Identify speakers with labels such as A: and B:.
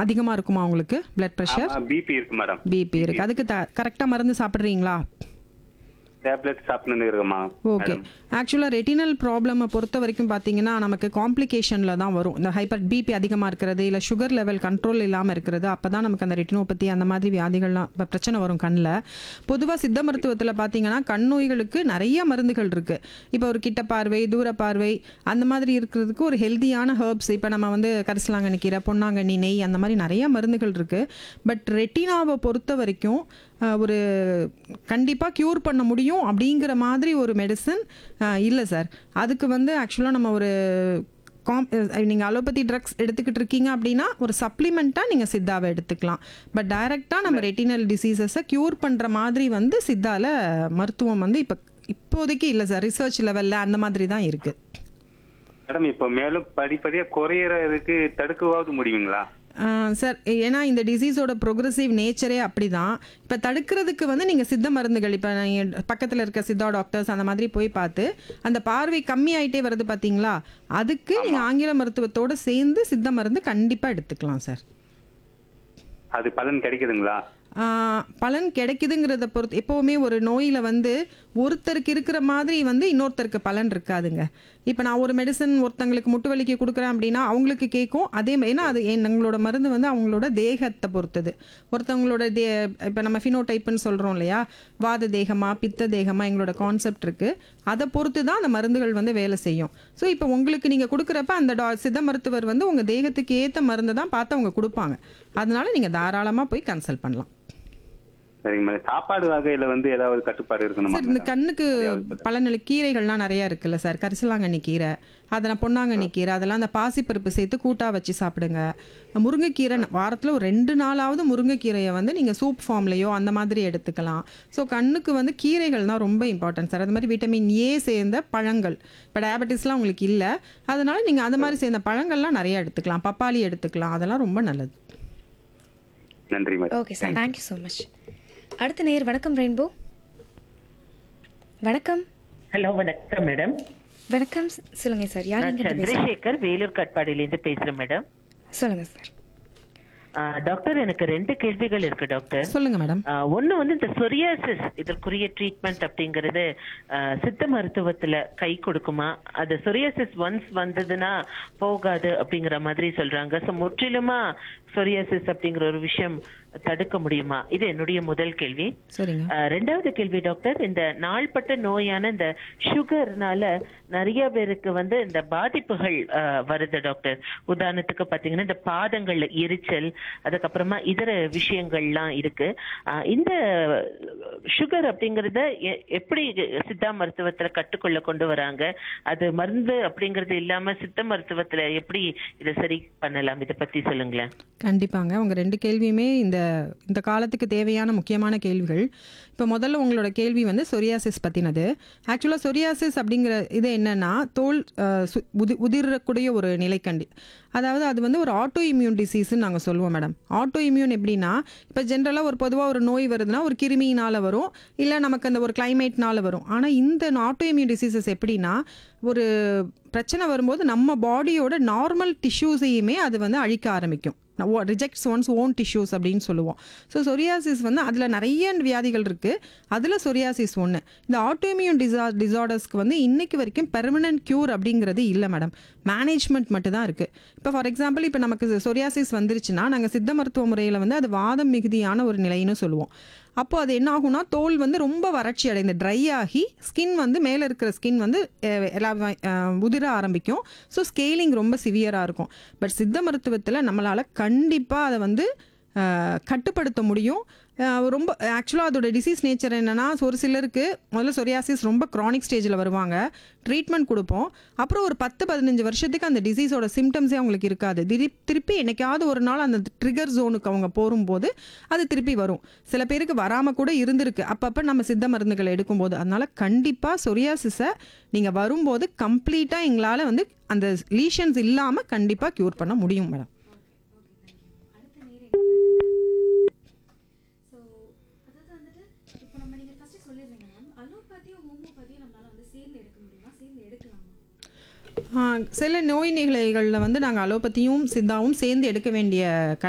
A: அதிகமாக இருக்குமா உங்களுக்கு பிளட் ப்ரெஷர்
B: பிபி இருக்கு மேடம்
A: பிபி இருக்கு அதுக்கு த கரெக்டாக மருந்து சாப்பிட்றீங்களா
B: டேப்லெட் சாப்பிட்டு இருக்குமா
A: ஓகே ஆக்சுவலாக ரெட்டினல் ப்ராப்ளமை பொறுத்த வரைக்கும் பார்த்தீங்கன்னா நமக்கு காம்ப்ளிகேஷனில் தான் வரும் இந்த ஹைப்பர் பிபி அதிகமாக இருக்கிறது இல்லை சுகர் லெவல் கண்ட்ரோல் இல்லாமல் இருக்கிறது அப்போ தான் நமக்கு அந்த ரெட்டினோபதி அந்த மாதிரி வியாதிகள்லாம் இப்போ பிரச்சனை வரும் கண்ணில் பொதுவாக சித்த மருத்துவத்தில் பார்த்தீங்கன்னா கண் நோய்களுக்கு நிறைய மருந்துகள் இருக்குது இப்போ ஒரு கிட்ட பார்வை தூர பார்வை அந்த மாதிரி இருக்கிறதுக்கு ஒரு ஹெல்தியான ஹெர்ப்ஸ் இப்போ நம்ம வந்து கரிசலாங்கண்ணி கீரை பொன்னாங்கண்ணி நெய் அந்த மாதிரி நிறைய மருந்துகள் இருக்குது பட் ரெட்டினாவை பொறுத்த வரைக்கும் அஹ், ஒரு கண்டிப்பாக க்யூர் பண்ண முடியும் அப்படிங்கிற மாதிரி ஒரு மெடிசன் இல்லை சார் அதுக்கு வந்து ஆக்சுவலாக நம்ம ஒரு காம் நீங்கள் அலோபதி ட்ரக்ஸ் எடுத்துக்கிட்டு இருக்கீங்க அப்படின்னா ஒரு சப்ளிமெண்ட்டாக நீங்கள் சித்தாவை எடுத்துக்கலாம் பட் டைரெக்டாக நம்ம ரெட்டினல் டிசீசஸை க்யூர் பண்ணுற மாதிரி வந்து சித்தால மருத்துவம் வந்து இப்போ இப்போதைக்கு இல்லை சார் ரிசர்ச் லெவலில் அந்த மாதிரி தான் இருக்குது
B: மேடம் இப்போ மேலும் படிப்படியா குறையறதுக்கு தடுக்கவாவது முடியுங்களா
A: சார் ஏன்னா இந்த டிசீஸோட ப்ரோக்ரஸிவ் நேச்சரே அப்படிதான் இப்போ தடுக்கிறதுக்கு வந்து நீங்கள் சித்த மருந்துகள் இப்போ பக்கத்தில் இருக்க சித்தா டாக்டர்ஸ் அந்த மாதிரி போய் பார்த்து அந்த பார்வை கம்மி ஆயிட்டே வருது பார்த்தீங்களா அதுக்கு நீங்கள் ஆங்கில மருத்துவத்தோட சேர்ந்து சித்த மருந்து கண்டிப்பாக எடுத்துக்கலாம் சார்
B: அது பலன் கிடைக்குதுங்களா
A: ஆஹ் பலன் கிடைக்குதுங்கிறத பொறுத்து எப்போவுமே ஒரு நோயில் வந்து ஒருத்தருக்கு இருக்கிற மாதிரி வந்து இன்னொருத்தருக்கு பலன் இருக்காதுங்க இப்போ நான் ஒரு மெடிசன் ஒருத்தங்களுக்கு முட்டு வலிக்கு கொடுக்குறேன் அப்படின்னா அவங்களுக்கு கேட்கும் அதே மாதிரி ஏன்னா அது என் எங்களோட மருந்து வந்து அவங்களோட தேகத்தை பொறுத்தது ஒருத்தவங்களோட தே இப்போ நம்ம ஃபினோடைப்புன்னு சொல்கிறோம் இல்லையா வாத தேகமா பித்த தேகமா எங்களோட கான்செப்ட் இருக்குது அதை பொறுத்து தான் அந்த மருந்துகள் வந்து வேலை செய்யும் ஸோ இப்போ உங்களுக்கு நீங்கள் கொடுக்குறப்ப அந்த டா சித்த மருத்துவர் வந்து உங்கள் தேகத்துக்கு ஏற்ற மருந்து தான் பார்த்து அவங்க கொடுப்பாங்க அதனால நீங்கள் தாராளமாக போய் கன்சல்ட் பண்ணலாம்
B: சரிங்க மேடம் சாப்பாடு வகையில வந்து ஏதாவது கட்டுப்பாடு இருக்கணுமா
A: சார் இந்த கண்ணுக்கு பலநிலை கீரைகள்லாம் நிறைய இருக்குல்ல சார் கரிசலாங்கண்ணி கீரை அதெல்லாம் பொன்னாங்கண்ணி கீரை அதெல்லாம் அந்த பாசிப்பருப்பு சேர்த்து கூட்டா வச்சு சாப்பிடுங்க முருங்கைக்கீரை வாரத்தில் ஒரு ரெண்டு நாளாவது முருங்கைக்கீரையை வந்து நீங்கள் சூப் ஃபார்ம்லேயோ அந்த மாதிரி எடுத்துக்கலாம் ஸோ கண்ணுக்கு வந்து கீரைகள் தான் ரொம்ப இம்பார்ட்டன்ட் சார் அது மாதிரி விட்டமின் ஏ சேர்ந்த பழங்கள் இப்போ டயபெட்டிஸ்லாம் உங்களுக்கு இல்லை அதனால நீங்கள் அது மாதிரி சேர்ந்த பழங்கள்லாம் நிறைய எடுத்துக்கலாம் பப்பாளி எடுத்துக்கலாம் அதெல்லாம் ரொம்ப நல்லது
B: நன்றி madam
C: okay sir thank you so much அடுத்த நேர் வணக்கம் ரெயின்போ வணக்கம்
D: ஹலோ வணக்கம் மேடம்
C: வணக்கம் ஸ்- சொல்லுங்க சார் யார்
D: நான்
C: எங்கிட்ட பேசுறீங்க
D: சந்திரசேகர் வேலூர் கட்பாடியிலேருந்து பேசுறேன் மேடம்
C: சொல்லுங்க சார்
D: ஆ, டாக்டர் எனக்கு ரெண்டு கேள்விகள் இருக்கு டாக்டர்
A: சொல்லுங்க மேடம்
D: ஆ, ஒண்ணு வந்து இந்த சொரியாசிஸ் இதற்குரிய ட்ரீட்மெண்ட் அப்படிங்கறது ஆ, சித்த மருத்துவத்துல கை கொடுக்குமா அது சொரியாசிஸ் ஒன்ஸ் வந்ததுன்னா போகாது அப்படிங்கிற மாதிரி சொல்றாங்க சோ முற்றிலுமா சொரியாசிஸ் அப்படிங்கிற ஒரு விஷயம் தடுக்க முடியுமா இது என்னுடைய முதல் கேள்வி
A: சரிங்க
D: ஆ, ரெண்டாவது கேள்வி டாக்டர் இந்த நாள்பட்ட நோயான இந்த சுகர்னால நிறைய பேருக்கு வந்து இந்த பாதிப்புகள் ஆ, வருது டாக்டர் உதாரணத்துக்கு பாத்தீங்கன்னா இந்த பாதங்கள்ல எரிச்சல் அதுக்கப்புறமா இதர விஷயங்கள்லாம் இருக்கு ஆ, இந்த சுகர் அப்படிங்கறத எ- எப்படி சித்தா மருத்துவத்துல கட்டுக்குள்ள கொண்டு வராங்க அது மருந்து அப்படிங்கறது இல்லாம சித்த மருத்துவத்துல எப்படி இதை சரி பண்ணலாம் இதை பத்தி சொல்லுங்களேன்
A: கண்டிப்பாங்க உங்கள் ரெண்டு கேள்வியுமே இந்த இந்த காலத்துக்கு தேவையான முக்கியமான கேள்விகள் இப்போ முதல்ல உங்களோட கேள்வி வந்து சொரியாசிஸ் பற்றினது ஆக்சுவலாக சொரியாசிஸ் அப்படிங்கிற இது என்னன்னா தோல் அஹ், சு- உதி உதிரக்கூடிய ஒரு நிலைக்கண்டி அதாவது அது வந்து ஒரு ஆட்டோ இம்யூன் டிசீஸ்ன்னு நாங்கள் சொல்லுவோம் மேடம் ஆட்டோ இம்யூன் எப்படின்னா இப்போ ஜென்ரலாக ஒரு பொதுவாக ஒரு நோய் வருதுன்னா ஒரு கிருமியினால் வரும் இல்லை நமக்கு அந்த ஒரு கிளைமேட்னால வரும் ஆனால் இந்த ஆட்டோ இம்யூன் டிசீசஸ் எப்படின்னா ஒரு பிரச்சனை வரும்போது நம்ம பாடியோட நார்மல் டிஷ்யூஸையுமே அது வந்து அழிக்க ஆரம்பிக்கும் ரிஜெக்ட்ஸ் ஒன்ஸ் ஓன் டிஷ்யூஸ் அப்படின்னு சொல்லுவோம் ஸோ சொரியாசிஸ் வந்து அதில் நிறைய வியாதிகள் இருக்குது அதில் சொரியாசிஸ் ஒன்று இந்த ஆட்டோமியூன் டிசா டிசார்டர்ஸ்க்கு வந்து இன்னைக்கு வரைக்கும் பெர்மனன்ட் க்யூர் அப்படிங்கிறது இல்லை மேடம் மேனேஜ்மெண்ட் மட்டும் தான் இருக்குது இப்போ ஃபார் எக்ஸாம்பிள் இப்போ நமக்கு சொரியாசிஸ் வந்துருச்சுன்னா நாங்கள் சித்த மருத்துவ முறையில் வந்து அது வாதம் மிகுதியான ஒரு நிலைன்னு சொல்லுவோம் அப்போ அது என்ன ஆகும்னா தோல் வந்து ரொம்ப வறட்சி அடைந்து ட்ரை ஆகி ஸ்கின் வந்து மேலே இருக்கிற ஸ்கின் வந்து அஹ், எல்லாம் அஹ், உதிர ஆரம்பிக்கும் ஸோ ஸ்கேலிங் ரொம்ப சிவியராக இருக்கும் பட் சித்த மருத்துவத்தில் நம்மளால் கண்டிப்பாக அதை வந்து அஹ், கட்டுப்படுத்த முடியும் அஹ், ரொம்ப ஆக்சுவலாக அதோட டிசீஸ் நேச்சர் என்னென்னா ஒரு சிலருக்கு முதல்ல சொரியாசிஸ் ரொம்ப க்ரானிக் ஸ்டேஜில் வருவாங்க ட்ரீட்மெண்ட் கொடுப்போம் அப்புறம் ஒரு பத்து பதினஞ்சு வருஷத்துக்கு அந்த டிசீஸோட சிம்டம்ஸே அவங்களுக்கு இருக்காது திடீர் திருப்பி என்னைக்காவது ஒரு நாள் அந்த ட்ரிகர் ஜோனுக்கு அவங்க போகும்போது அது திருப்பி வரும் சில பேருக்கு வராமல் கூட இருந்திருக்கு அப்பப்போ நம்ம சித்த மருந்துகளை எடுக்கும்போது அதனால கண்டிப்பாக சொரியாசிஸை நீங்கள் வரும்போது கம்ப்ளீட்டாக எங்களால் வந்து அந்த லீஷன்ஸ் இல்லாமல் கண்டிப்பாக க்யூர் பண்ண முடியும் மேடம்
E: ஸோ அதாவது வந்துட்டு இப்போ நம்ம நீங்கள் ஃபஸ்ட்டு சொல்லிடுறீங்க மேம் அலோபதியும் ஹோமியோபதியும் நம்மளால வந்து சேர்ந்து எடுக்க முடியுமா சேர்ந்து எடுக்கலாமா
A: ஆ, சில நோய் நிலைகளில் வந்து நாங்கள் அலோபதியும் சித்தாவும் சேர்ந்து எடுக்க வேண்டிய